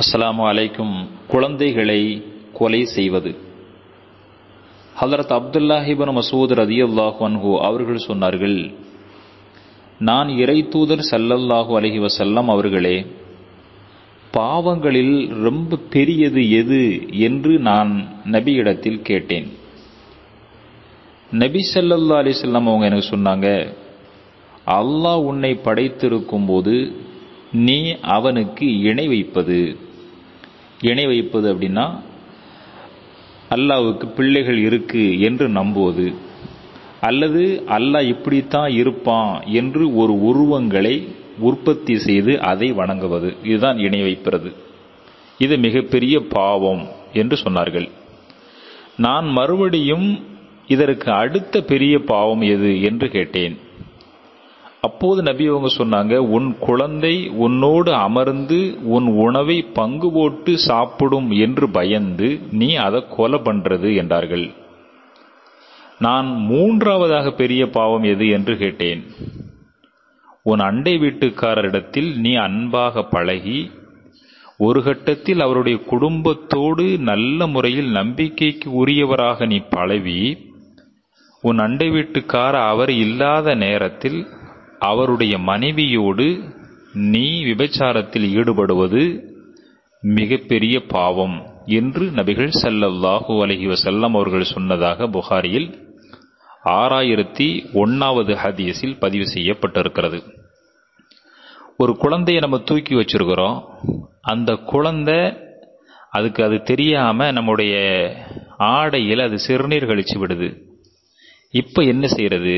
அஸ்ஸலாமு அலைக்கும் குழந்தைகளை கொலை செய்வது ஹலரத் அப்துல்லாஹிபன் மசூத் ரதியல்லாஹு அன்ஹு அவர்கள் சொன்னார்கள் நான் இறை தூதர் சல்லல்லாஹு அலஹி வசல்லம் அவர்களே பாவங்களில் ரொம்ப பெரியது எது என்று நான் நபியிடத்தில் கேட்டேன் நபி சல்லல்லா அலிசல்லாம் அவங்க எனக்கு சொன்னாங்க அல்லாஹ் உன்னை படைத்திருக்கும் போது நீ அவனுக்கு இணை வைப்பது இணை வைப்பது அப்படின்னா அல்லாவுக்கு பிள்ளைகள் இருக்கு என்று நம்புவது அல்லது அல்லாஹ் இப்படித்தான் இருப்பான் என்று ஒரு உருவங்களை உற்பத்தி செய்து அதை வணங்குவது இதுதான் இணை வைப்பது இது மிகப்பெரிய பாவம் என்று சொன்னார்கள் நான் மறுபடியும் இதற்கு அடுத்த பெரிய பாவம் எது என்று கேட்டேன் அப்போது நபி அவங்க சொன்னாங்க உன் குழந்தை உன்னோடு அமர்ந்து உன் உணவை பங்கு போட்டு சாப்பிடும் என்று பயந்து நீ அதை கொலை பண்றது என்றார்கள் நான் மூன்றாவதாக பெரிய பாவம் எது என்று கேட்டேன் உன் அண்டை வீட்டுக்காரரிடத்தில் நீ அன்பாக பழகி ஒரு கட்டத்தில் அவருடைய குடும்பத்தோடு நல்ல முறையில் நம்பிக்கைக்கு உரியவராக நீ பழவி உன் அண்டை வீட்டுக்கார அவர் இல்லாத நேரத்தில் அவருடைய மனைவியோடு நீ விபச்சாரத்தில் ஈடுபடுவது மிகப்பெரிய பாவம் என்று நபிகள் சல்லல்லாஹூ அலஹி வசல்லம் அவர்கள் சொன்னதாக புகாரியில் ஆறாயிரத்தி ஒன்னாவது ஹதீஸில் பதிவு செய்யப்பட்டிருக்கிறது ஒரு குழந்தைய நம்ம தூக்கி வச்சிருக்கிறோம் அந்த குழந்தை அதுக்கு அது தெரியாம நம்முடைய ஆடையில் அது சிறுநீர் கழிச்சு விடுது இப்ப என்ன செய்யறது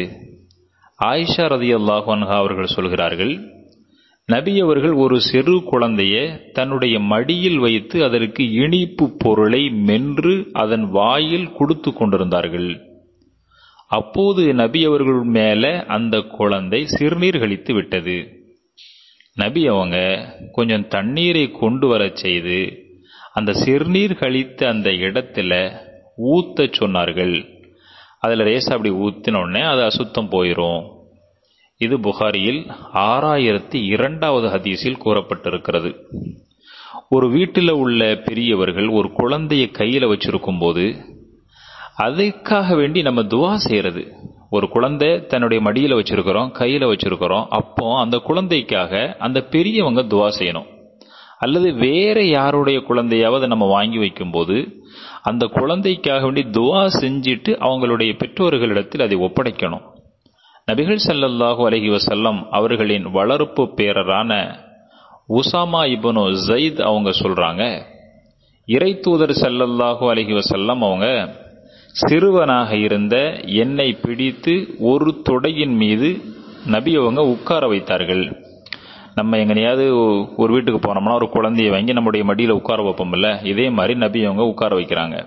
ஆயிஷா ரதி அல்லாஹன்ஹா அவர்கள் சொல்கிறார்கள் நபி அவர்கள் ஒரு சிறு குழந்தைய தன்னுடைய மடியில் வைத்து அதற்கு இனிப்பு பொருளை மென்று அதன் வாயில் கொடுத்து கொண்டிருந்தார்கள் அப்போது நபி அவர்கள் மேல அந்த குழந்தை சிறுநீர் கழித்து விட்டது நபி அவங்க கொஞ்சம் தண்ணீரை கொண்டு வர செய்து அந்த சிறுநீர் கழித்த அந்த இடத்துல ஊத்த சொன்னார்கள் அதில் ரேசா அப்படி ஊத்தின உடனே அது அசுத்தம் போயிடும் இது புகாரியில் ஆறாயிரத்தி இரண்டாவது ஹதீஸில் கூறப்பட்டிருக்கிறது ஒரு வீட்டில் உள்ள பெரியவர்கள் ஒரு குழந்தைய கையில் வச்சிருக்கும் போது அதுக்காக வேண்டி நம்ம துவா செய்யறது ஒரு குழந்தை தன்னுடைய மடியில் வச்சிருக்கிறோம் கையில் வச்சிருக்கிறோம் அப்போ அந்த குழந்தைக்காக அந்த பெரியவங்க துவா செய்யணும் அல்லது வேற யாருடைய குழந்தையாவது நம்ம வாங்கி வைக்கும்போது அந்த குழந்தைக்காக வேண்டி துவா செஞ்சிட்டு அவங்களுடைய பெற்றோர்களிடத்தில் அதை ஒப்படைக்கணும் நபிகள் சல்லல்லாஹு அலஹி வசல்லம் அவர்களின் வளர்ப்பு பேரரான உசாமா இபனு ஜயித் அவங்க சொல்றாங்க இறை தூதர் சல்லல்லாஹு அலஹி வசல்லம் அவங்க சிறுவனாக இருந்த என்னை பிடித்து ஒரு தொடையின் மீது நபி அவங்க உட்கார வைத்தார்கள் நம்ம எங்கனையாவது ஒரு வீட்டுக்கு போனோம்னா ஒரு குழந்தைய வாங்கி நம்முடைய மடியில் உட்கார வைப்போம்ல இதே மாதிரி நபி அவங்க உட்கார வைக்கிறாங்க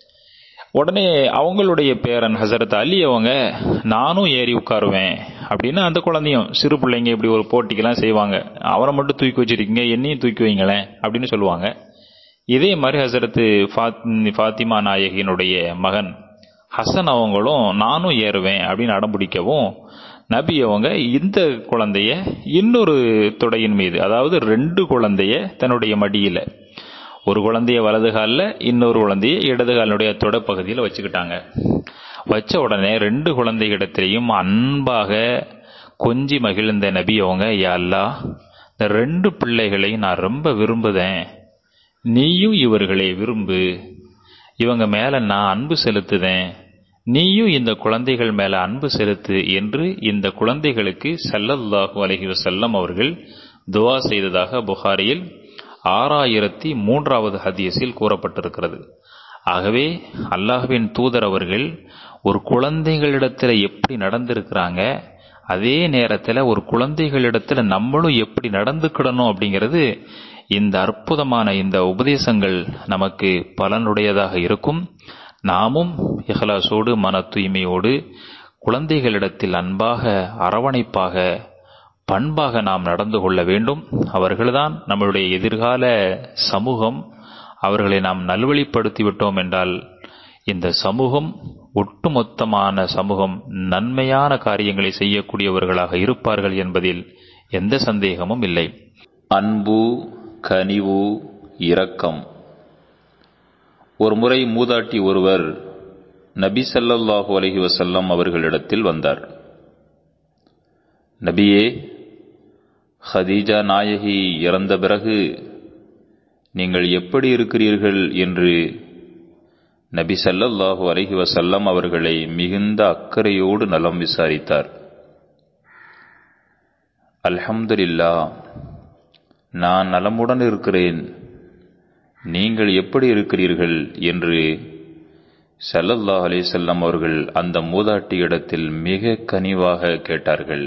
உடனே அவங்களுடைய பேரன் ஹசரத் அலி அவங்க நானும் ஏறி உட்காருவேன் அப்படின்னு அந்த குழந்தையும் சிறு பிள்ளைங்க இப்படி ஒரு போட்டிக்கெல்லாம் செய்வாங்க அவரை மட்டும் தூக்கி வச்சிருக்கீங்க என்னையும் தூக்கி வைங்களேன் அப்படின்னு சொல்லுவாங்க இதே மாதிரி ஹசரத்து ஃபாத்திமா நாயகியினுடைய மகன் ஹசன் அவங்களும் நானும் ஏறுவேன் அப்படின்னு அடம்பிடிக்கவும் நபி அவங்க இந்த குழந்தைய இன்னொரு தொடையின் மீது அதாவது ரெண்டு குழந்தைய தன்னுடைய மடியில ஒரு குழந்தைய வலது காலில் இன்னொரு குழந்தைய இடது காலினுடைய தொடப்பகுதியில் வச்சுக்கிட்டாங்க வச்ச உடனே ரெண்டு குழந்தைகளிடத்திலையும் அன்பாக கொஞ்சி மகிழ்ந்த நபி அவங்க யாழ்லா இந்த ரெண்டு பிள்ளைகளையும் நான் ரொம்ப விரும்புதேன் நீயும் இவர்களை விரும்பு இவங்க மேல நான் அன்பு செலுத்துதேன் நீயும் இந்த குழந்தைகள் மேல அன்பு செலுத்து என்று இந்த குழந்தைகளுக்கு சல்லல்லாஹு அலஹி வசல்லம் அவர்கள் துவா செய்ததாக புகாரியில் ஆறாயிரத்தி மூன்றாவது ஹதீஸில் கூறப்பட்டிருக்கிறது ஆகவே அல்லாஹுவின் தூதர் அவர்கள் ஒரு குழந்தைகளிடத்துல எப்படி நடந்திருக்கிறாங்க அதே நேரத்தில் ஒரு குழந்தைகளிடத்துல நம்மளும் எப்படி நடந்துக்கிடணும் அப்படிங்கிறது இந்த அற்புதமான இந்த உபதேசங்கள் நமக்கு பலனுடையதாக இருக்கும் நாமும் இஹலாசோடு மன தூய்மையோடு குழந்தைகளிடத்தில் அன்பாக அரவணைப்பாக பண்பாக நாம் நடந்து கொள்ள வேண்டும் அவர்கள்தான் நம்மளுடைய எதிர்கால சமூகம் அவர்களை நாம் நல்வழிப்படுத்தி விட்டோம் என்றால் இந்த சமூகம் ஒட்டுமொத்தமான சமூகம் நன்மையான காரியங்களை செய்யக்கூடியவர்களாக இருப்பார்கள் என்பதில் எந்த சந்தேகமும் இல்லை அன்பு கனிவு இரக்கம் ஒரு முறை மூதாட்டி ஒருவர் நபி ஸல்லல்லாஹு அலைஹி வஸல்லம் அவர்களிடத்தில் வந்தார் நபியே ஹதீஜா நாயகி இறந்த பிறகு நீங்கள் எப்படி இருக்கிறீர்கள் என்று நபி ஸல்லல்லாஹு அலைஹி வஸல்லம் அவர்களை மிகுந்த அக்கறையோடு நலம் விசாரித்தார் அல்ஹம்துலில்லா நான் நலமுடன் இருக்கிறேன் நீங்கள் எப்படி இருக்கிறீர்கள் என்று ஸல்லல்லாஹு அலைஹி வஸல்லம் அவர்கள் அந்த மூதாட்டியிடத்தில் மிக கனிவாக கேட்டார்கள்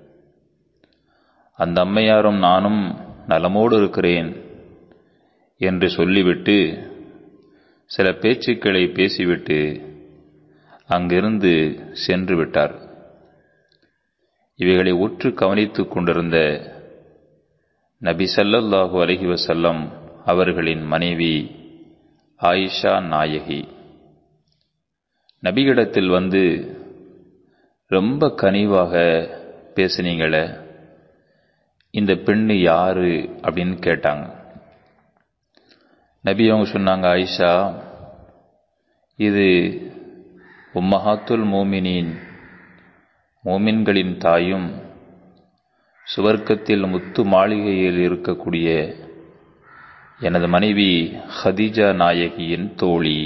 அந்த அம்மையாரும் நானும் நலமோடு இருக்கிறேன் என்று சொல்லிவிட்டு சில பேச்சுக்களை பேசிவிட்டு அங்கிருந்து சென்று விட்டார் இவைகளை உற்று கவனித்துக் கொண்டிருந்த நபி ஸல்லல்லாஹு அலைஹி வஸல்லம் அவர்களின் மனைவி ஆயிஷா நாயகி நபியிடத்தில் வந்து ரொம்ப கனிவாக பேசுனீங்களே இந்த பெண்ணு யாரு அப்படின்னு கேட்டாங்க நபி அவங்க சொன்னாங்க ஆயிஷா இது உம்மஹாத்துல் மோமினின் மோமின்களின் தாயும் சுவர்க்கத்தில் முத்து மாளிகையில் இருக்கக்கூடிய எனது மனைவி ஹதீஜா நாயகியின் தோழி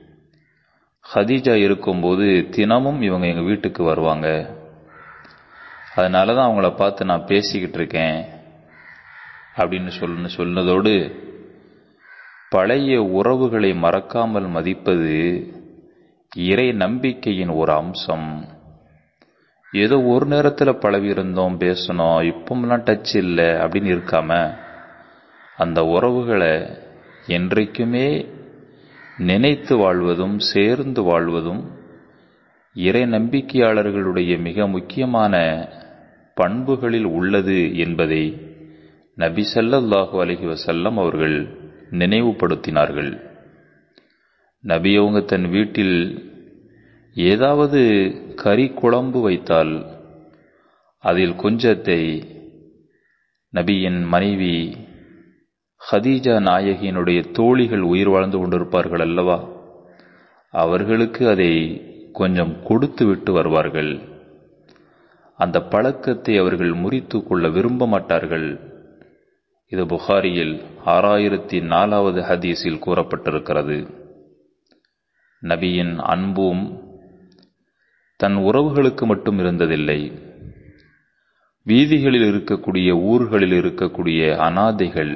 ஹதீஜா இருக்கும்போது தினமும் இவங்க எங்கள் வீட்டுக்கு வருவாங்க அதனால தான் அவங்கள பார்த்து நான் பேசிக்கிட்டு இருக்கேன் அப்படின்னு சொல்லு சொன்னதோடு பழைய உறவுகளை மறக்காமல் மதிப்பது இறை நம்பிக்கையின் ஒரு அம்சம் ஏதோ ஒரு நேரத்தில் பழவி இருந்தோம் பேசணும் இப்போம்லாம் டச் இல்லை அப்படின்னு இருக்காம அந்த உறவுகளை என்றைக்குமே நினைத்து வாழ்வதும் சேர்ந்து வாழ்வதும் இறை நம்பிக்கையாளர்களுடைய மிக முக்கியமான பண்புகளில் உள்ளது என்பதை நபி ஸல்லல்லாஹு அலைஹி வஸல்லம் அவர்கள் நினைவுபடுத்தினார்கள் நபி அவங்க தன் வீட்டில் ஏதாவது கறி குழம்பு வைத்தால் அதில் கொஞ்சத்தை நபியின் மனைவி ஹதீஜா நாயகியினுடைய தோழிகள் உயிர் வாழ்ந்து கொண்டிருப்பார்கள் அல்லவா அவர்களுக்கு அதை கொஞ்சம் கொடுத்து விட்டு வருவார்கள் அந்த பழக்கத்தை அவர்கள் முறித்து கொள்ள விரும்ப மாட்டார்கள் இது புகாரியில் ஆறாயிரத்தி நாலாவது ஹதீஸில் கூறப்பட்டிருக்கிறது நபியின் அன்பும் தன் உறவுகளுக்கு மட்டும் இருந்ததில்லை வீதிகளில் இருக்கக்கூடிய ஊர்களில் இருக்கக்கூடிய அனாதைகள்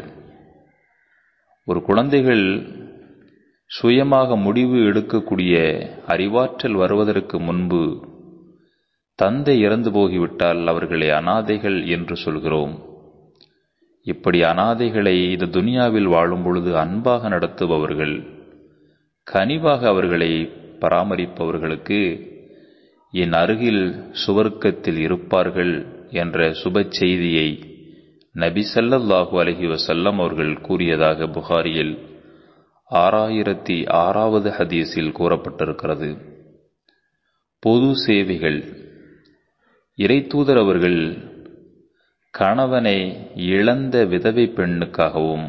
ஒரு குழந்தைகள் சுயமாக முடிவு எடுக்கக்கூடிய அறிவாற்றல் வருவதற்கு முன்பு தந்தை இறந்து போகிவிட்டால் அவர்களை அனாதைகள் என்று சொல்கிறோம் இப்படி அனாதைகளை இந்த துனியாவில் வாழும் பொழுது அன்பாக நடத்துபவர்கள் கனிவாக அவர்களை பராமரிப்பவர்களுக்கு என் அருகில் சுவர்க்கத்தில் இருப்பார்கள் என்ற சுப செய்தியை நபி ஸல்லல்லாஹு அலைஹி வஸல்லம் அவர்கள் கூறியதாக புகாரியில் ஆறாயிரத்தி ஆறாவது ஹதீஸில் கூறப்பட்டிருக்கிறது பொது சேவைகள் இறைத்தூதர் அவர்கள் கணவனை இழந்த விதவை பெண்ணுக்காகவும்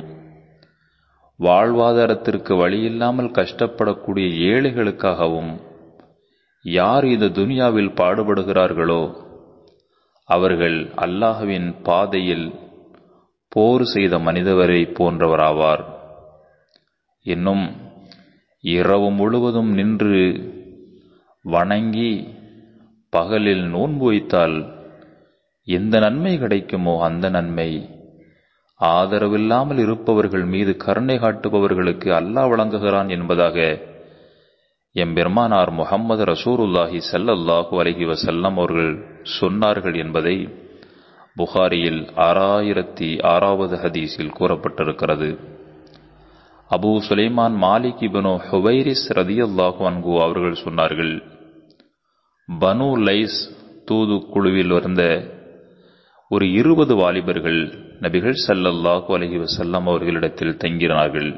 வாழ்வாதாரத்திற்கு வழியில்லாமல் கஷ்டப்படக்கூடிய ஏழைகளுக்காகவும் யார் இந்த துனியாவில் பாடுபடுகிறார்களோ அவர்கள் அல்லாஹ்வின் பாதையில் போர் செய்த மனிதவரை போன்றவராவார் இன்னும் இரவு முழுவதும் நின்று வணங்கி பகலில் நோன்பு வைத்தால் எந்த நன்மை கிடைக்குமோ அந்த நன்மை ஆதரவில்லாமல் இருப்பவர்கள் மீது கருணை காட்டுபவர்களுக்கு அல்லாஹ் வழங்குகிறான் என்பதாக எம்பெருமானார் முகம்மது ரசூருல்லாஹி ஸல்லல்லாஹு அலைஹி வஸல்லம் அவர்கள் சொன்னார்கள் என்பதை புகாரியில் ஆறாயிரத்தி ஆறாவது ஹதீஸில் கூறப்பட்டிருக்கிறது Abu Sulaiman Malik ibn Huwairith ரதியல்லாஹு அன்கு அவர்கள் சொன்னார்கள் பனு லைஸ் தூது குழுவில் வந்த ஒரு இருபது வாலிபர்கள் நபிகள் ஸல்லல்லாஹு அலைஹி வஸல்லம் அவர்களிடத்தில் தங்கினார்கள்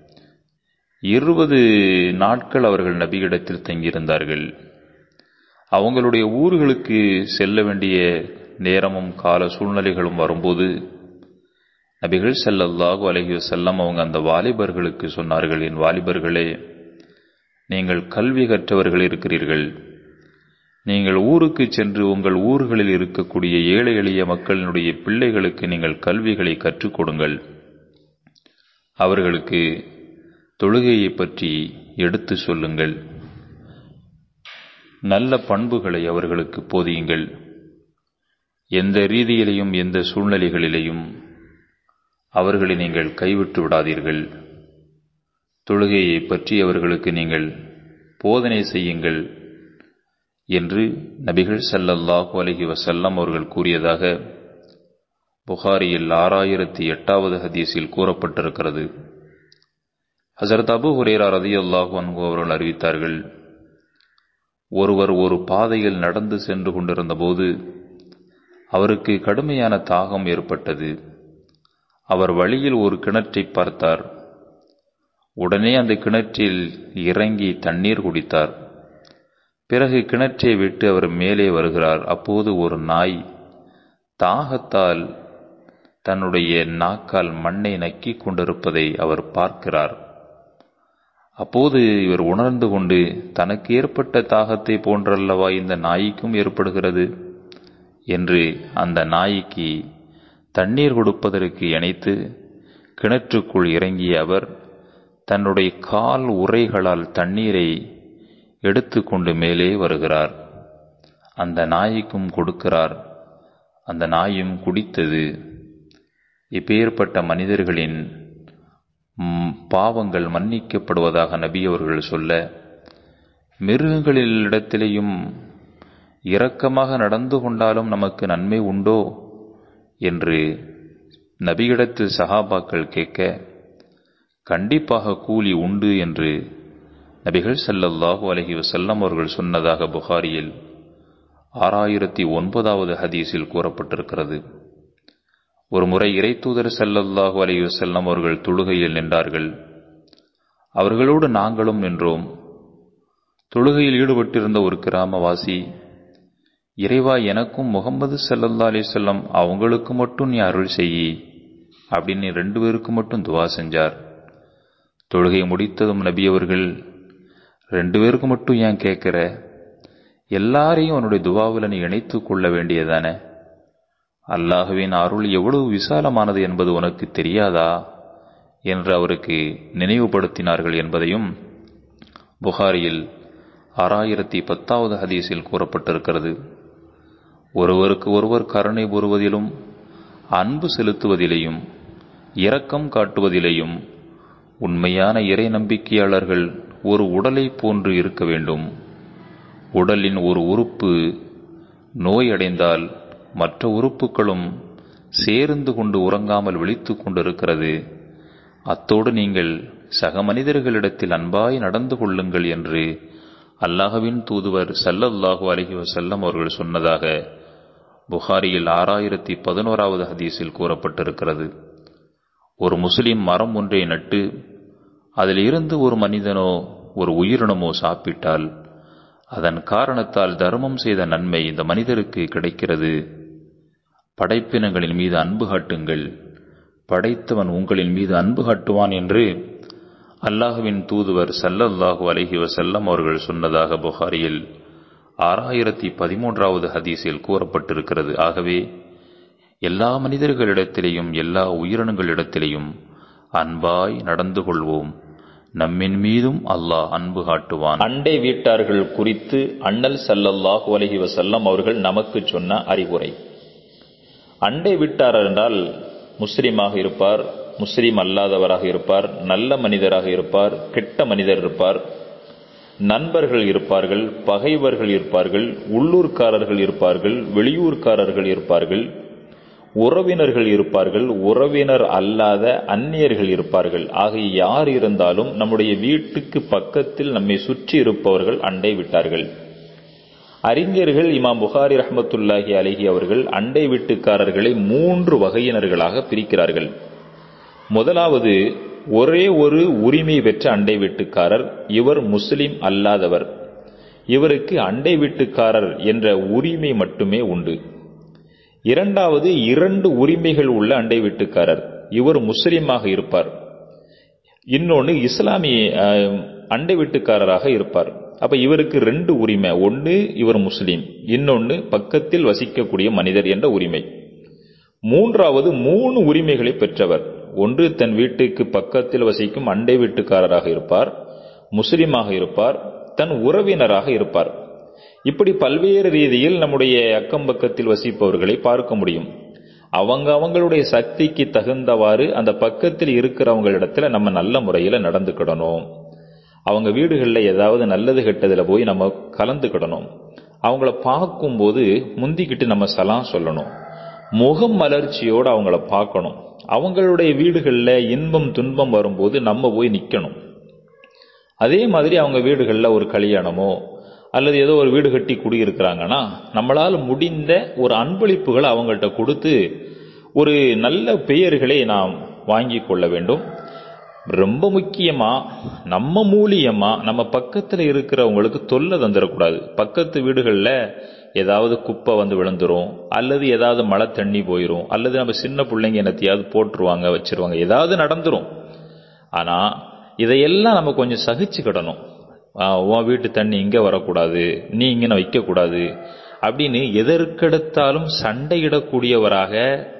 இருபது நாட்கள் அவர்கள் நபியிடத்தில் தங்கியிருந்தார்கள் அவங்களுடைய ஊர்களுக்கு செல்ல வேண்டிய நேரமும் கால சூழ்நிலைகளும் வரும்போது நபிகள் ஸல்லல்லாஹு அலைஹி வஸல்லம் அவங்க அந்த வாலிபர்களுக்கு சொன்னார்கள் என் வாலிபர்களே நீங்கள் கல்வி கற்றவர்கள் இருக்கிறீர்கள் நீங்கள் ஊருக்கு சென்று உங்கள் ஊர்களில் இருக்கக்கூடிய ஏழை எளிய மக்களினுடைய பிள்ளைகளுக்கு நீங்கள் கல்விகளை கற்றுக் கொடுங்கள் அவர்களுக்கு தொழுகையை பற்றி எடுத்து சொல்லுங்கள் நல்ல பண்புகளை அவர்களுக்கு போதியுங்கள் எந்த ரீதியிலையும் எந்த சூழ்நிலைகளிலேயும் அவர்களை நீங்கள் கைவிட்டு விடாதீர்கள் தொழுகையை பற்றி அவர்களுக்கு நீங்கள் போதனை செய்யுங்கள் என்று நபிகள் ஸல்லல்லாஹு அலைஹி வஸல்லம் அவர்கள் கூறியதாக புகாரியில் ஆறாயிரத்தி எட்டாவது ஹதீஸில் கூறப்பட்டிருக்கிறது ஹசரத் அபு ஹுரேரா ரதியல்லாஹு அன்ஹு அவர்கள் அறிவித்தார்கள் ஒருவர் ஒரு பாதையில் நடந்து சென்று கொண்டிருந்தபோது அவருக்கு கடுமையான தாகம் ஏற்பட்டது அவர் வழியில் ஒரு கிணற்றை பார்த்தார் உடனே அந்த கிணற்றில் இறங்கி தண்ணீர் குடித்தார் பிறகு கிணற்றை விட்டு அவர் மேலே வருகிறார் அப்போது ஒரு நாய் தாகத்தால் தன்னுடைய நாக்கால் மண்ணை நக்கிக் கொண்டிருப்பதை அவர் பார்க்கிறார் அப்போது இவர் உணர்ந்து கொண்டு தனக்கு ஏற்பட்ட தாகத்தை போன்றல்லவா இந்த நாய்க்கும் ஏற்படுகிறது என்று அந்த நாய்க்கு தண்ணீர் கொடுப்பதற்கு இணைத்து கிணற்றுக்குள் இறங்கிய அவர் தன்னுடைய கால் உரைகளால் தண்ணீரை எடுத்துக்கொண்டு மேலே வருகிறார் அந்த நாய்க்கும் கொடுக்கிறார் அந்த நாயும் குடித்தது இப்பேற்பட்ட மனிதர்களின் பாவங்கள் மன்னிக்கப்படுவதாக நபி அவர்கள் சொல்ல மிருகங்களிடத்திலேயும் இரக்கமாக நடந்து கொண்டாலும் நமக்கு நன்மை உண்டோ என்று நபியிடத்தில் சஹாபாக்கள் கேட்க கண்டிப்பாக கூலி உண்டு என்று நபிகள் ஸல்லல்லாஹு அலைஹி வஸல்லம் அவர்கள் சொன்னதாக புகாரியில் ஆறாயிரத்தி ஒன்பதாவது ஹதீஸில் கூறப்பட்டிருக்கிறது ஒரு முறை இறைத்தூதர் ஸல்லல்லாஹு அலைஹி வஸல்லம் அவர்கள் தொழுகையில் நின்றார்கள் அவர்களோடு நாங்களும் நின்றோம் தொழுகையில் ஈடுபட்டிருந்த ஒரு கிராமவாசி இறைவா எனக்கும் முகமது சல்லல்லா அலிசல்லம் அவங்களுக்கு மட்டும் நீ அருள் செய்யி அப்படின்னு ரெண்டு பேருக்கு மட்டும் துவா செஞ்சார் தொழுகை முடித்ததும் நபி அவர்கள் ரெண்டு பேருக்கு மட்டும் ஏன் கேட்கிற எல்லாரையும் உன்னுடைய துவாவில் நீ இணைத்து கொள்ள வேண்டியதானே அல்லாஹுவின் அருள் எவ்வளவு விசாலமானது என்பது உனக்கு தெரியாதா என்று அவருக்கு நினைவுபடுத்தினார்கள் என்பதையும் புகாரியில் ஆறாயிரத்தி பத்தாவது ஹதீஸில் கூறப்பட்டிருக்கிறது ஒருவருக்கு ஒருவர் கருணை கூறுவதிலும் அன்பு செலுத்துவதிலேயும் இரக்கம் காட்டுவதிலேயும் உண்மையான இறை நம்பிக்கையாளர்கள் ஒரு உடலை போன்று இருக்க வேண்டும் உடலின் ஒரு உறுப்பு நோயடைந்தால் மற்ற உறுப்புகளும் சேர்ந்து கொண்டு உறங்காமல் விழித்துக் கொண்டிருக்கிறது அத்தோடு நீங்கள் சக மனிதர்களிடத்தில் அன்பாய் நடந்து கொள்ளுங்கள் என்று அல்லாஹவின் தூதுவர் சல்லல்லாஹு அலஹி வசல்லம் அவர்கள் சொன்னதாக புகாரியில் ஆறாயிரத்தி பதினோராவது ஹதீஸில் கூறப்பட்டிருக்கிறது ஒரு முஸ்லிம் மரம் ஒன்றை நட்டு அதில் இருந்து ஒரு மனிதனோ ஒரு உயிரினமோ சாப்பிட்டால் அதன் காரணத்தால் தர்மம் செய்த நன்மை இந்த மனிதருக்கு கிடைக்கிறது படைப்பினங்களின் மீது அன்பு காட்டுங்கள் படைத்தவன் உங்களின் மீது அன்பு காட்டுவான் என்று அல்லாஹுவின் தூதுவர் சல்லல்லாஹு அலஹி வசல்லம் அவர்கள் சொன்னதாக புகாரியில் ஆறாயிரத்தி பதிமூன்றாவது ஹதீஸில் கூறப்பட்டிருக்கிறது ஆகவே எல்லா மனிதர்களிடத்திலேயும் எல்லா உயிரினங்களிடத்திலேயும் அன்பாய் நடந்து கொள்வோம் நம்மின் மீதும் அல்லாஹ் அன்பு காட்டுவான் அண்டை வீட்டார்கள் குறித்து அண்ணல் சல்லல்லாஹு அலஹி வசல்லம் அவர்கள் நமக்கு சொன்ன அறிவுரை அண்டை வீட்டார் என்றால் முஸ்லீமாக இருப்பார் முஸ்லீம் அல்லாதவராக இருப்பார் நல்ல மனிதராக இருப்பார் கெட்ட மனிதர் இருப்பார் நண்பர்கள் இருப்பார்கள் பகைவர்கள் இருப்பார்கள் உள்ளூர்காரர்கள் இருப்பார்கள் வெளியூர்காரர்கள் இருப்பார்கள் உறவினர்கள் இருப்பார்கள் உறவினர் அல்லாத அந்நியர்கள் இருப்பார்கள் ஆகிய யார் இருந்தாலும் நம்முடைய வீட்டுக்கு பக்கத்தில் நம்மை சுற்றி இருப்பவர்கள் அண்டை விட்டார்கள் அறிஞர்கள் இமாம் புகாரி ரஹமத்துல்லாஹி அலஹி அவர்கள் அண்டை வீட்டுக்காரர்களை மூன்று வகையினர்களாக பிரிக்கிறார்கள் முதலாவது ஒரே ஒரு உரிமை பெற்ற அண்டை வீட்டுக்காரர் இவர் முஸ்லிம் அல்லாதவர் இவருக்கு அண்டை வீட்டுக்காரர் என்ற உரிமை மட்டுமே உண்டு இரண்டாவது இரண்டு உரிமைகள் உள்ள அண்டை வீட்டுக்காரர் இவர் முஸ்லீமாக இருப்பார் இன்னொன்னு இஸ்லாமிய அஹ், அண்டை வீட்டுக்காரராக இருப்பார் அப்ப இவருக்கு ரெண்டு உரிமை ஒன்னு இவர் முஸ்லீம் இன்னொன்னு பக்கத்தில் வசிக்கக்கூடிய மனிதர் என்ற உரிமை மூன்றாவது மூணு உரிமைகளை பெற்றவர் ஒன்று தன் வீட்டுக்கு பக்கத்தில் வசிக்கும் அண்டை வீட்டுக்காரராக இருப்பார் முஸ்லிமாக இருப்பார் தன் உறவினராக இருப்பார் இப்படி பல்வேறு ரீதியில் நம்முடைய அக்கம் பக்கத்தில் வசிப்பவர்களை பார்க்க முடியும் அவங்க அவங்களுடைய சக்திக்கு தகுந்தவாறு அந்த பக்கத்தில் இருக்கிறவங்களிடத்துல நம்ம நல்ல முறையில நடந்துக்கிடணும் அவங்க வீடுகளில் ஏதாவது நல்லது கெட்டதில் போய் நம்ம கலந்துக்கிடணும் அவங்கள பார்க்கும்போது முந்திக்கிட்டு நம்ம சலாம் சொல்லணும் முகம் மலர்ச்சியோடு அவங்கள பார்க்கணும் அவங்களுடைய வீடுகளில் இன்பம் துன்பம் வரும்போது நம்ம போய் நிற்கணும் அதே மாதிரி அவங்க வீடுகளில் ஒரு கல்யாணமோ அல்லது ஏதோ ஒரு வீடு கட்டி குடியிருக்கிறாங்கன்னா நம்மளால் முடிந்த ஒரு அன்பளிப்புகளை அவங்கள்ட்ட கொடுத்து ஒரு நல்ல பெயர்களை நாம் வாங்கி கொள்ள வேண்டும் ரொம்ப முக்கியமா நம்ம மூலியமா நம்ம பக்கத்துல இருக்கிறவங்களுக்கு தொல்லை தந்துடக்கூடாது பக்கத்து வீடுகள்ல ஏதாவது குப்பை வந்து விழுந்துரும் அல்லது ஏதாவது மழை தண்ணி போயிரும் அல்லது நம்ம சின்ன பிள்ளைங்க என்னத்தையாவது போட்டுருவாங்க வச்சிருவாங்க ஏதாவது நடந்துரும் ஆனா இதையெல்லாம் நம்ம கொஞ்சம் சகிச்சுக்கிடணும் ஆ, உன் வீட்டு தண்ணி இங்க வரக்கூடாது நீ இங்கே வைக்கக்கூடாது அப்படின்னு எதற்கெடுத்தாலும் சண்டையிடக்கூடியவராக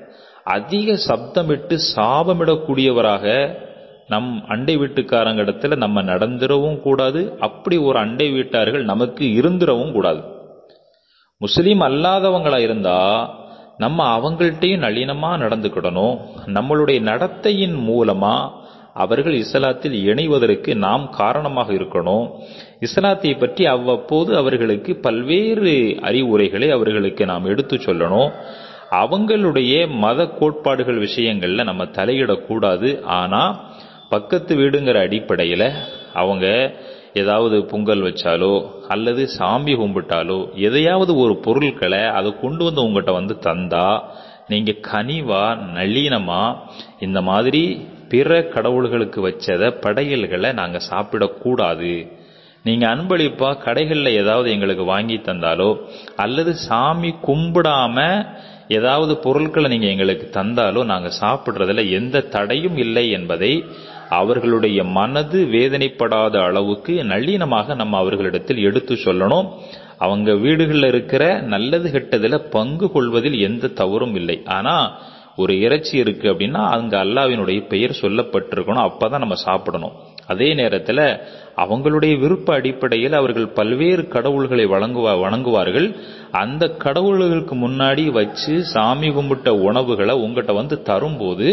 அதிக சப்தமிட்டு சாபமிடக்கூடியவராக நம் அண்டை வீட்டுக்காரங்க இடத்துல நம்ம நடந்துடவும் கூடாது அப்படி ஒரு அண்டை வீட்டார்கள் நமக்கு இருந்துடவும் கூடாது முஸ்லீம் அல்லாதவங்களா இருந்தா நம்ம அவங்கள்ட்டையும் நளினமா நடந்துக்கிடணும் நம்மளுடைய நடத்தையின் மூலமா அவர்கள் இஸ்லாத்தில் இணைவதற்கு நாம் காரணமாக இருக்கணும் இஸ்லாத்தை பற்றி அவ்வப்போது அவர்களுக்கு பல்வேறு அறிவுரைகளை அவர்களுக்கு நாம் எடுத்து சொல்லணும் அவங்களுடைய மத கோட்பாடுகள் விஷயங்கள்ல நம்ம தலையிடக்கூடாது ஆனா பக்கத்து வீடுங்கிற அடிப்படையில் அவங்க ஏதாவது பொங்கல் வச்சாலோ அல்லது சாமி கும்பிட்டாலோ எதையாவது ஒரு பொருட்களை அதை கொண்டு வந்து உங்ககிட்ட வந்து தந்தா நீங்க கனிவா நளினமா இந்த மாதிரி பிற கடவுள்களுக்கு வச்சத படையல்களை நாங்க சாப்பிடக்கூடாது நீங்க அன்பளிப்பா கடைகள்ல ஏதாவது எங்களுக்கு வாங்கி தந்தாலோ அல்லது சாமி கும்பிடாம ஏதாவது பொருட்களை நீங்க எங்களுக்கு தந்தாலோ நாங்க சாப்பிடுறதுல எந்த தடையும் இல்லை என்பதை அவர்களுடைய மனது வேதனைப்படாத அளவுக்கு நளினமாக நம்ம அவர்களிடத்தில் எடுத்து சொல்லணும் அவங்க வீடுகளில் இருக்கிற நல்லது கெட்டதுல பங்கு கொள்வதில் எந்த தவறும் இல்லை ஆனா ஒரு இறைச்சி இருக்கு அப்படின்னா அங்க அல்லாவினுடைய பெயர் சொல்லப்பட்டிருக்கணும் அப்பதான் நம்ம சாப்பிடணும் அதே நேரத்துல அவங்களுடைய விருப்ப அடிப்படையில் அவர்கள் பல்வேறு கடவுள்களை வழங்குவா வணங்குவார்கள் அந்த கடவுள்களுக்கு முன்னாடி வச்சு சாமி கும்பிட்ட உணவுகளை உங்ககிட்ட வந்து தரும்போது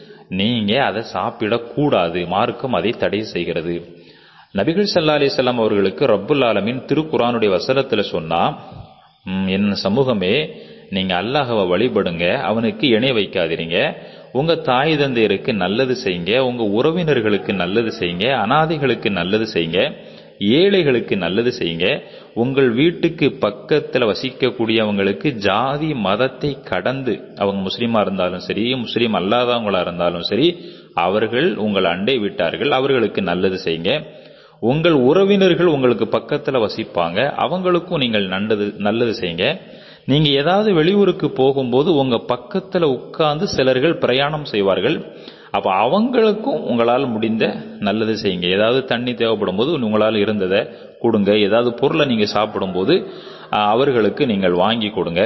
நீங்க அதை சாப்பிடக்கூடாது மார்க்கம் அதை தடை செய்கிறது நபிகள் ஸல்லல்லாஹு அலைஹி வஸல்லம் அவர்களுக்கு ரப்புல் ஆலமீன் திருக்குரானுடைய வசனத்துல சொன்னா "ம், என் சமூகமே நீங்க அல்லாஹ்வை வழிபடுங்க அவனுக்கு இணை வைக்காதீங்க உங்க தாய் தந்தையருக்கு நல்லது செய்யுங்க உங்க உறவினர்களுக்கு நல்லது செய்யுங்க அனாதைகளுக்கு நல்லது செய்யுங்க ஏழைகளுக்கு நல்லது செய்யுங்க உங்கள் வீட்டுக்கு பக்கத்துல வசிக்கக்கூடியவங்களுக்கு ஜாதி மதத்தை கடந்து அவங்க முஸ்லீமா இருந்தாலும் சரி முஸ்லீம் அல்லாதவங்களா இருந்தாலும் சரி அவர்கள் உங்கள் அண்டை விட்டார்கள் அவர்களுக்கு நல்லது செய்யுங்க உங்கள் உறவினர்கள் உங்களுக்கு பக்கத்துல வசிப்பாங்க அவங்களுக்கும் நீங்கள் நல்லது நல்லது செய்யுங்க நீங்க ஏதாவது வெளியூருக்கு போகும்போது உங்க பக்கத்துல உட்கார்ந்து சிலர்கள் பிரயாணம் செய்வார்கள் அப்ப அவங்களுக்கும் உங்களால் முடிந்த நல்லது செய்யுங்க ஏதாவது தண்ணி தேவைப்படும் போது உங்களால் இருந்ததை கொடுங்க ஏதாவது பொருளை நீங்க சாப்பிடும்போது அஹ், அவர்களுக்கு நீங்கள் வாங்கி கொடுங்க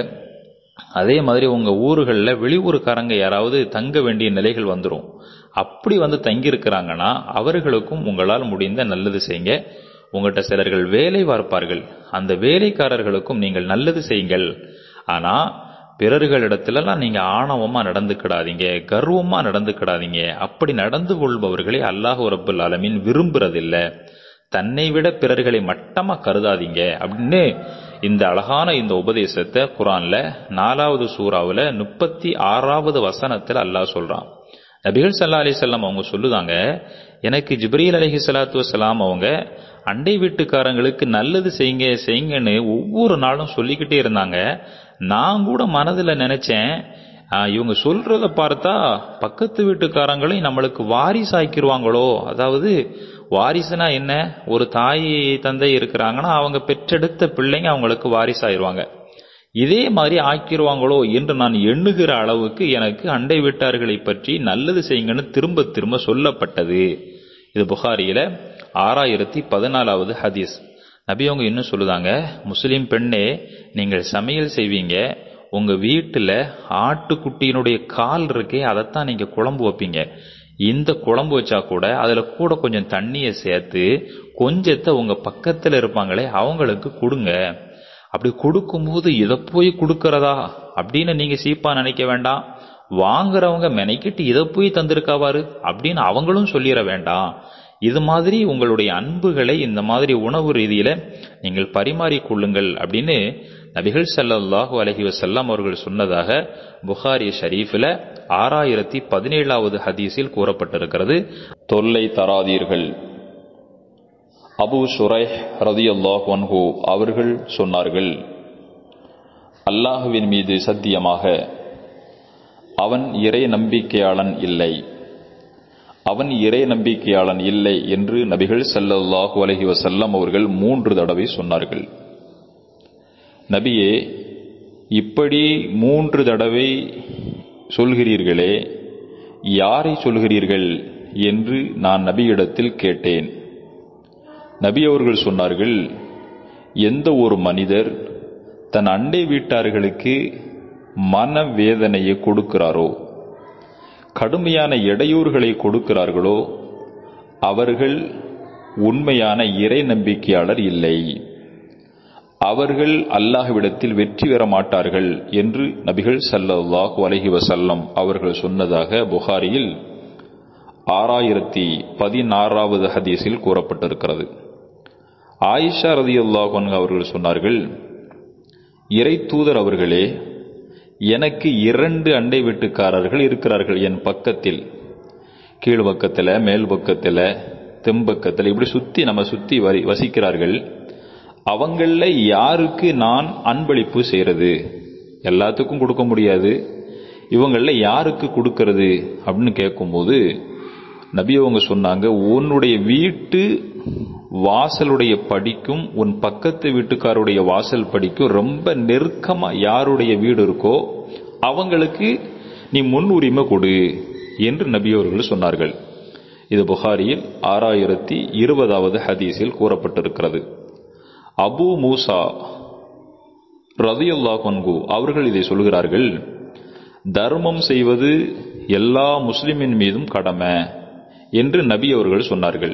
அதே மாதிரி உங்க ஊர்களில் வெளியூருக்காரங்க யாராவது தங்க வேண்டிய நிலைகள் வந்துடும் அப்படி வந்து தங்கி இருக்கிறாங்கன்னா அவர்களுக்கும் உங்களால் முடிந்த நல்லது செய்யுங்க உங்கள்கிட்ட சிலர்கள் வேலை பார்ப்பார்கள் அந்த வேலைக்காரர்களுக்கும் நீங்கள் நல்லது செய்யுங்கள் ஆனா பிறர்களிடத்துலலாம் நீங்க ஆணவமா நடந்துக்கிடாதீங்க கர்வமா நடந்துக்கிடாதீங்க அப்படி நடந்து கொள்பவர்களை அல்லாஹ் ரப்புல் ஆலமீன் விரும்புறதில்ல தன்னை விட பிறர்களை மட்டமா கருதாதீங்க அப்படின்னு இந்த அழகான இந்த உபதேசத்தை குரான்ல நாலாவது சூறாவுல முப்பத்தி ஆறாவது வசனத்துல அல்லாஹ் சொல்றான் நபிகள் சல்லா அலிசல்லாம் அவங்க சொல்லுதாங்க எனக்கு ஜிப்ரீல் அலஹி சலாத்து வசலாம் அவங்க அண்டை வீட்டுக்காரங்களுக்கு நல்லது செய்யுங்க செய்யுங்கன்னு ஒவ்வொரு நாளும் சொல்லிக்கிட்டே இருந்தாங்க நான் கூட மனதில் நினைச்சேன் ஆ, இவங்க சொல்றத பார்த்தா பக்கத்து வீட்டுக்காரங்களையும் நம்மளுக்கு வாரிசாக்கிருவாங்களோ அதாவது வாரிசுனா என்ன ஒரு தாய் தந்தை இருக்கிறாங்கன்னா அவங்க பெற்றெடுத்த பிள்ளைங்க அவங்களுக்கு வாரிசாயிருவாங்க இதே மாதிரி ஆக்கிடுவாங்களோ என்று நான் எண்ணுகிற அளவுக்கு எனக்கு அண்டை வீட்டார்களை பற்றி நல்லது செய்யுங்கன்னு திரும்ப திரும்ப சொல்லப்பட்டது இது புகாரியில ஆறாயிரத்தி பதினாலாவது ஹதீஸ் நபி அவங்க இன்னும் சொல்லுதாங்க முஸ்லிம் பெண்ணே நீங்கள் சமையல் செய்வீங்க உங்க வீட்டுல ஆட்டுக்குட்டியினுடைய கால் இருக்கே அதைத்தான் நீங்க குழம்பு வைப்பீங்க இந்த குழம்பு வச்சா கூட அதுல கூட கொஞ்சம் தண்ணியை சேர்த்து கொஞ்சத்தை உங்க பக்கத்துல இருப்பாங்களே அவங்களுக்கு கொடுங்க அப்படி கொடுக்கும்போது இதை போய் கொடுக்கறதா அப்படின்னு நீங்க சீப்பா நினைக்க வேண்டாம் வாங்குறவங்க மெனைக்கிட்டு இதை போய் தந்திருக்காவாரு அப்படின்னு அவங்களும் சொல்லிட வேண்டாம் இது மாதிரி உங்களுடைய அன்புகளை இந்த மாதிரி உணவு ரீதியில நீங்கள் பரிமாறிக் கொள்ளுங்கள் அப்படின்னு நபிகள் ஸல்லல்லாஹு அலைஹி வஸல்லம் அவர்கள் சொன்னதாக புகாரி ஷரீஃபில் ஆறாயிரத்தி பதினேழாவது ஹதீஸில் கூறப்பட்டிருக்கிறது தொல்லை தராதீர்கள் அபு சுரைஹ் ரதியல்லாஹு அன்ஹு அவர்கள் சொன்னார்கள் அல்லாஹுவின் மீது சத்தியமாக அவன் இறை நம்பிக்கையாளன் இல்லை அவன் இறை நம்பிக்கையாளன் இல்லை என்று நபிகள் ஸல்லல்லாஹு அலைஹி வஸல்லம் அவர்கள் மூன்று தடவை சொன்னார்கள் நபியே இப்படி மூன்று தடவை சொல்கிறீர்களே யாரை சொல்கிறீர்கள் என்று நான் நபியிடத்தில் கேட்டேன் நபி அவர்கள் சொன்னார்கள் எந்த ஒரு மனிதர் தன் அண்டை வீட்டார்களுக்கு மனவேதனையை கொடுக்கிறாரோ கடுமையான இடையூறுகளை கொடுக்கிறார்களோ அவர்கள் உண்மையான இறை நம்பிக்கையாளர் இல்லை அவர்கள் அல்லாஹ்விடத்தில் வெற்றி பெற மாட்டார்கள் என்று நபிகள் ஸல்லல்லாஹு அலைஹி வஸல்லம் அவர்கள் சொன்னதாக புகாரியில் ஆறாயிரத்தி பதினாறாவது ஹதீஸில் கூறப்பட்டிருக்கிறது ஆயிஷா ரதியுல்லாஹு அன்ஹா அவர்கள் சொன்னார்கள் இறை தூதர் அவர்களே எனக்கு இரண்டு அண்டை வீட்டுக்காரர்கள் இருக்கிறார்கள் என் பக்கத்தில் கீழ் பக்கத்தில் மேல் பக்கத்தில் தெம்பக்கத்தில் இப்படி சுத்தி நம்ம சுத்தி வரி வசிக்கிறார்கள் அவங்கள யாருக்கு நான் அன்பளிப்பு செய்யறது எல்லாத்துக்கும் கொடுக்க முடியாது இவங்கள யாருக்கு கொடுக்கறது அப்படின்னு கேட்கும்போது நபி அவங்க சொன்னாங்க உன்னுடைய வீட்டு வாசலுடைய படிக்கும் உன் பக்கத்து வீட்டுக்காருடைய வாசல் படிக்கும் ரொம்ப நெருக்கமா யாருடைய வீடு இருக்கோ அவங்களுக்கு நீ முன்னுரிமை கொடு என்று நபி அவர்கள் சொன்னார்கள் இது புகாரியில் ஆறாயிரத்தி இருபதாவது ஹதீஸில் கூறப்பட்டிருக்கிறது அபு மூசா ரதியுல்லா கொன்கு அவர்கள் இதை சொல்கிறார்கள் தர்மம் செய்வது எல்லா முஸ்லிமின் மீதும் கடமை என்று நபி அவர்கள் சொன்னார்கள்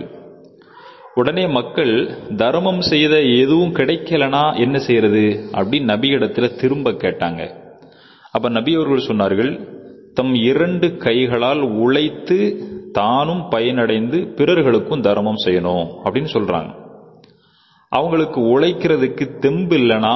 உடனே மக்கள் தர்மம் செய்த எதுவும் கிடைக்கலனா என்ன செய்யறது அப்படின்னு நபியிடத்துல திரும்ப கேட்டாங்க அப்ப நபி அவர்கள் சொன்னார்கள் தம் இரண்டு கைகளால் உழைத்து தானும் பயனடைந்து பிறர்களுக்கும் தர்மம் செய்யணும் அப்படின்னு சொல்றாங்க அவங்களுக்கு உழைக்கிறதுக்கு தெம்பு இல்லைனா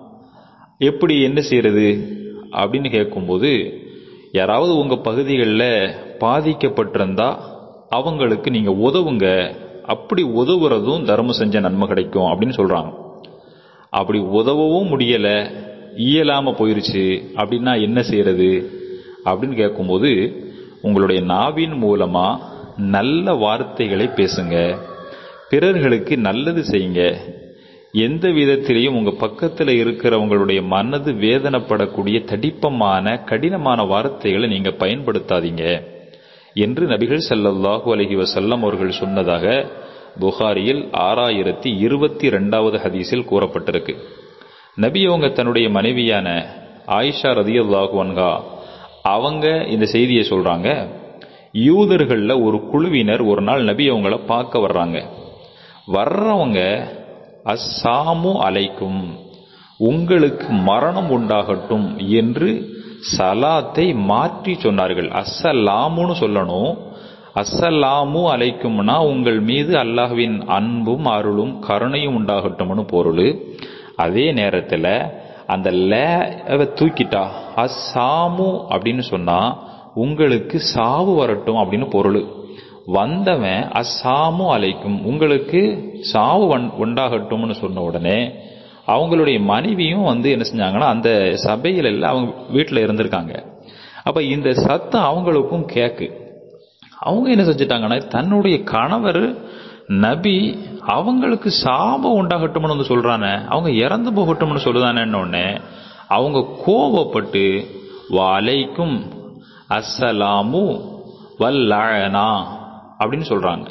எப்படி என்ன செய்யறது அப்படின்னு கேட்கும்போது யாராவது உங்க பகுதிகளில் பாதிக்கப்பட்டிருந்தா அவங்களுக்கு நீங்க உதவுங்க அப்படி உதவுறதும் தர்மம் செஞ்ச நன்மை கிடைக்கும் அப்படின்னு சொல்றாங்க அப்படி உதவவும் முடியல இயலாம போயிருச்சு அப்படின்னா என்ன செய்யறது அப்படின்னு கேட்கும்போது உங்களுடைய நாவின் மூலமா நல்ல வார்த்தைகளை பேசுங்க பிறர்களுக்கு நல்லது செய்யுங்க எந்த விதத்திலையும் உங்க பக்கத்துல இருக்கிறவங்களுடைய மனது வேதனைப்படக்கூடிய தடிப்பமான கடினமான வார்த்தைகளை நீங்க பயன்படுத்தாதீங்க என்று நபிகள் ஸல்லல்லாஹு அலைஹி வஸல்லம் அவர்கள் சொன்னதாக புகாரியில் ஆறாயிரத்தி இருபத்தி ரெண்டாவது ஹதீஸில் கூறப்பட்டிருக்கு நபி அவங்க தன்னுடைய மனைவியான ஆயிஷா ரதியல்லாஹு அன்ஹா அவங்க இந்த செய்தியை சொல்றாங்க யூதர்கள்ல ஒரு குழுவினர் ஒரு நாள் நபி அவங்கள பார்க்க வர்றாங்க வர்றவங்க அஸ்ஸாமு அலைக்கும் உங்களுக்கு மரணம் உண்டாகட்டும் என்று சலாத்தை மாற்றி சொன்னார்கள் அஸ்ஸலாமுன்னு சொல்லணும் அஸ்ஸலாமு அலைக்கும்னா உங்கள் மீது அல்லாஹ்வின் அன்பும் அருளும் கருணையும் உண்டாகட்டும்னு பொருள் அதே நேரத்தில் அந்த லேவை தூக்கிட்டா அஸ்ஸாமு அப்படின்னு சொன்னா உங்களுக்கு சாவு வரட்டும் அப்படின்னு பொருள் வந்தவன் அஸ்ஸாமு அலைக்கும் உங்களுக்கு சாவு உண்டாகட்டும்னு சொன்ன உடனே அவங்களுடைய மனைவியும் வந்து என்ன செஞ்சாங்கன்னா அந்த சபையில எல்லாம் அவங்க வீட்டில் இருந்திருக்காங்க அப்ப இந்த சத்தம் அவங்களுக்கும் கேக்கு அவங்க என்ன செஞ்சிட்டாங்கன்னா தன்னுடைய கணவர் நபி அவங்களுக்கு சாபம் உண்டாகட்டும்னு வந்து சொல்றானே அவங்க இறந்து போகட்டும்னு சொல்லுதானே உடனே அவங்க கோபப்பட்டு வாலைக்கும் அஸ்ஸலாமு வல்லனா அப்படின்னு சொல்றாங்க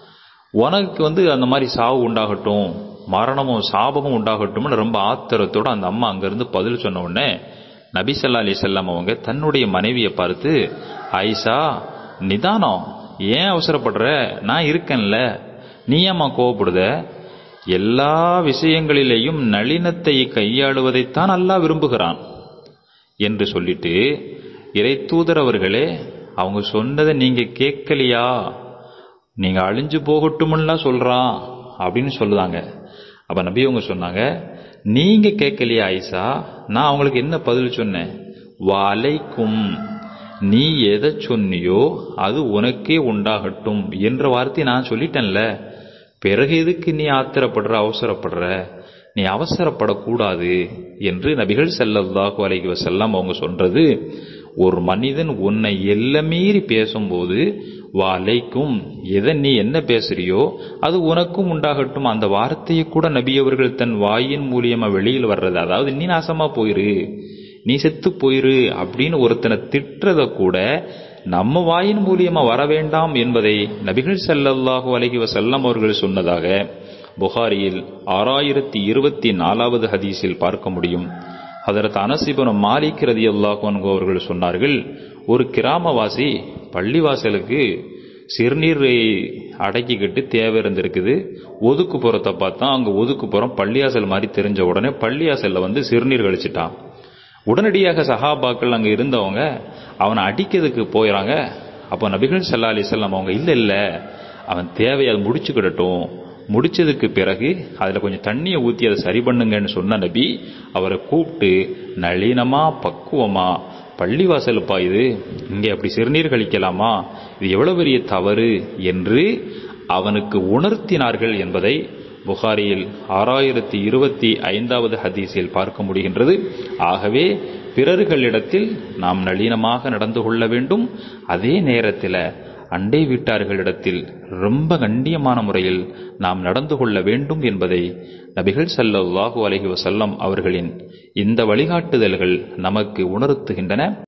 உனக்கு வந்து அந்த மாதிரி சாவு உண்டாகட்டும் மரணமும் சாபமும் உண்டாகட்டும்னு ரொம்ப ஆத்திரத்தோட அந்த அம்மா அங்கிருந்து பதில் சொன்ன உடனே நபி ஸல்லல்லாஹு அலைஹி வஸல்லம் அவங்க தன்னுடைய மனைவியை பார்த்து ஆயிஷா நிதானம் ஏன் அவசரப்படுற நான் இருக்கேன்ல நீ ஏம்மா கோவப்படுத எல்லா விஷயங்களிலேயும் நளினத்தை கையாளுவதைத்தான் அல்லாஹ் விரும்புகிறான் என்று சொல்லிட்டு இறை தூதர் அவர்களே அவங்க சொன்னதை நீங்க கேட்கலையா நீங்க அழிஞ்சு போகட்டும்லாம் சொல்றான் அப்படின்னு சொல்லுதாங்க அப்ப நபி அவங்க சொன்னாங்க நீங்க கேட்கலையா ஐசா நான் அவங்களுக்கு என்ன பதில் சொன்னேன் வாலைக்கும் நீ எதை சொன்னியோ அது உனக்கே உண்டாகட்டும் என்ற வார்த்தை நான் சொல்லிட்டேன்ல பிறகு எதுக்கு நீ ஆத்திரப்படுற அவசரப்படுற நீ அவசரப்படக்கூடாது என்று நபிகள் ஸல்லல்லாஹு அலைஹி வஸல்லம் அவங்க சொல்றது ஒரு மனிதன் உன்னை எல்லை மீறி பேசும்போது வாலைக்கும் எதை நீ என்ன பேசுறியோ அது உனக்கும் உண்டாகட்டும் அந்த வார்த்தையை கூட நபி அவர்கள் தன் வாயின் மூலியமா வெளியில் வர்றது அதாவது நீ நாசமா போயிரு நீ செத்து போயிரு அப்படின்னு ஒருத்தனை திட்டுறத கூட நம்ம வாயின் மூலியமா வர வேண்டாம் என்பதை நபிகள் ஸல்லல்லாஹு அலைஹி வஸல்லம் அவர்கள் சொன்னதாக புகாரியில் ஆறாயிரத்தி இருபத்தி நாலாவது ஹதீஸில் பார்க்க முடியும் ஹதரத் அனசிபன் மாலிக் ரதி அல்லாஹு அவர்கள் சொன்னார்கள் ஒரு கிராமவாசி பள்ளிவாசலுக்கு சிறுநீரை அடக்கிக்கிட்டு தேவை இருந்திருக்குது ஒதுக்குப்புறத்தை பார்த்தா அங்க ஒதுக்குப்புறம் பள்ளியாசல் மாதிரி தெரிஞ்ச உடனே பள்ளியாசல்ல வந்து சிறுநீர் கழிச்சிட்டான் உடனடியாக சஹாபாக்கள் அங்க இருந்தவங்க அவனை அடிக்கிறதுக்கு போயிறாங்க அப்போ நபிகள் ஸல்லல்லாஹு அலைஹி வஸல்லம் அவங்க இல்ல இல்ல அவன் தேவையை அது முடிச்சுக்கிடட்டும் முடிச்சதுக்கு பிறகு அதுல கொஞ்சம் தண்ணியை ஊத்தி அதை சரி பண்ணுங்கன்னு சொன்ன நபி அவரை கூப்பிட்டு நளினமா பக்குவமா பள்ளிவாசலுப்பா இது இங்கே அப்படி சிறுநீர் கழிக்கலாமா இது எவ்வளவு பெரிய தவறு என்று அவனுக்கு உணர்த்தினார்கள் என்பதை புகாரியில் ஆறாயிரத்தி இருபத்தி ஐந்தாவது ஹதீஸில் பார்க்க முடிகின்றது ஆகவே பிறர்களிடத்தில் நாம் நளினமாக நடந்து கொள்ள வேண்டும் அதே நேரத்தில் அண்டை வீட்டார்களிடத்தில் ரொம்ப கண்ணியமான முறையில் நாம் நடந்து கொள்ள வேண்டும் என்பதை நபிகள் ஸல்லல்லாஹு அலைஹி வஸல்லம் அவர்களின் இந்த வழிகாட்டுதல்கள் நமக்கு உணர்த்துகின்றன